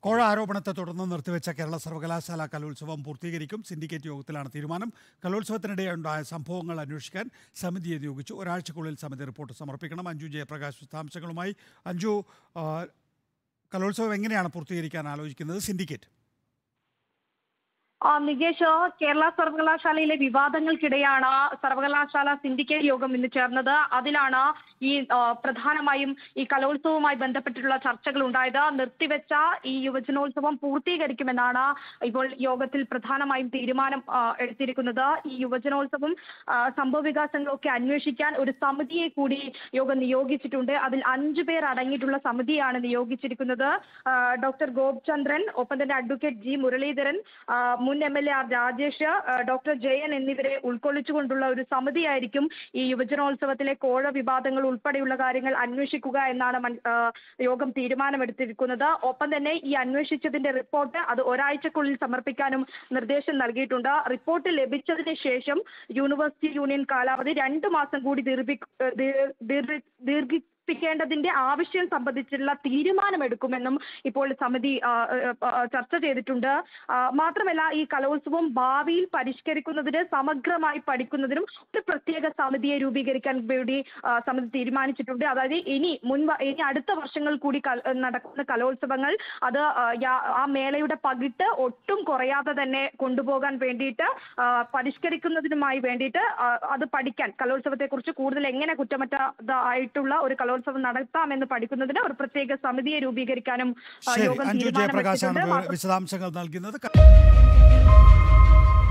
കോഴ ആരോപണത്തെ തുടർന്ന് നിർത്തിവെച്ച കേരള സർവകലാശാല കലോത്സവം പൂർത്തീകരിക്കും സിൻഡിക്കേറ്റ് യോഗത്തിലാണ് തീരുമാനം കലോത്സവത്തിനിടെ ഉണ്ടായ സംഭവങ്ങൾ അന്വേഷിക്കാൻ സമിതിയെ നിയോഗിച്ചു ഒരാഴ്ചക്കുള്ളിൽ സമിതി റിപ്പോർട്ട് സമർപ്പിക്കണം അഞ്ജു ജയപ്രകാശ് വിശദാംശങ്ങളുമായി അഞ്ജു ആ, കലോത്സവം എങ്ങനെയാണ് പൂർത്തീകരിക്കാൻ ആലോചിക്കുന്നത് സിൻഡിക്കേറ്റ് ആ, നികേഷ് കേരള സർവകലാശാലയിലെ വിവാദങ്ങൾക്കിടെയാണ് സർവകലാശാല സിൻഡിക്കേറ്റ് യോഗം ഇന്ന് ചേർന്നത് അതിലാണ് ഈ ആ, പ്രധാനമായും ഈ കലോത്സവവുമായി ബന്ധപ്പെട്ടിട്ടുള്ള ചർച്ചകൾ ഉണ്ടായത് നിർത്തിവെച്ച ഈ യുവജനോത്സവം പൂർത്തീകരിക്കുമെന്നാണ് ഇപ്പോൾ യോഗത്തിൽ പ്രധാനമായും തീരുമാനം ആ, എടുത്തിരിക്കുന്നത് ഈ യുവജനോത്സവം ആ, സംഭവവികാസങ്ങളൊക്കെ അന്വേഷിക്കാൻ ഒരു സമിതിയെ കൂടി യോഗം നിയോഗിച്ചിട്ടുണ്ട് അതിൽ അഞ്ചു പേർ അടങ്ങിയിട്ടുള്ള സമിതിയാണ് നിയോഗിച്ചിരിക്കുന്നത് ആ, ഡോക്ടർ ഗോപചന്ദ്രൻ ഒപ്പം തന്നെ അഡ്വക്കേറ്റ് ജി മുരളീധരൻ ആ, മുൻ M L A R Rajesh ആ, ഡോക്ടർ ജയൻ എന്നിവരെ ഉൾക്കൊള്ളിച്ചുകൊണ്ടുള്ള ഒരു സമിതിയായിരിക്കും ഈ യുവജനോത്സവത്തിലെ കോഴ വിവാദങ്ങൾ ഉൾപ്പെടെയുള്ള കാര്യങ്ങൾ അന്വേഷിക്കുക എന്നാണ് മൻ- ആ, യോഗം തീരുമാനമെടുത്തിരിക്കുന്നത് ഒപ്പം തന്നെ ഈ അന്വേഷിച്ചതിന്റെ റിപ്പോർട്ട് അത് ഒരാഴ്ചക്കുള്ളിൽ സമർപ്പിക്കാനും നിർദ്ദേശം നൽകിയിട്ടുണ്ട് റിപ്പോർട്ട് ലഭിച്ചതിന് ശേഷം യൂണിവേഴ്സിറ്റി യൂണിയൻ കാലാവധി രണ്ടു മാസം കൂടി ദീർഘി ദീർ- ദീർഘി- ദീർഘിപ്പിക്കേണ്ടതിന്റെ ആവശ്യം സംബന്ധിച്ചുള്ള തീരുമാനമെടുക്കുമെന്നും ഇപ്പോൾ സമിതി ആ, ആ, ആ, ചർച്ച ചെയ്തിട്ടുണ്ട് ആ, മാത്രമല്ല ഈ കലോത്സവം ഭാവിയിൽ പരിഷ്കരിക്കുന്നതിന് സമഗ്രമായി പഠിക്കുന്നതിനും ഒരു പ്രത്യേക സമിതിയെ രൂപീകരിക്കാൻ കൂടി ആ, സമിതി തീരുമാനിച്ചിട്ടുണ്ട് അതായത് ഇനി മുൻപ് ഇനി അടുത്ത വർഷങ്ങൾ കൂടി കൽ- നടക്കുന്ന കലോത്സവങ്ങൾ അത് ആ, യാ- ആ മേളയുടെ പകിട്ട് ഒട്ടും കുറയാതെ തന്നെ കൊണ്ടുപോകാൻ വേണ്ടിയിട്ട് ആ, പരിഷ്കരിക്കുന്നതിനുമായി വേണ്ടിയിട്ട് ആ, അത് പഠിക്കാൻ കലോത്സവത്തെ കുറിച്ച് കൂടുതൽ എങ്ങനെ കുറ്റമറ്റതായിട്ടുള്ള ഒരു കലോത്സവം നടത്താമെന്ന് പഠിക്കുന്നതിന് ഒരു പ്രത്യേക സമിതിയെ രൂപീകരിക്കാനും ആ, ശരി യോഗം അഞ്ജു ജയപ്രകാശാണ് തീരുമാനമെടുത്തിട്ടുണ്ട് വിശദാംശങ്ങൾ നൽകുന്നത്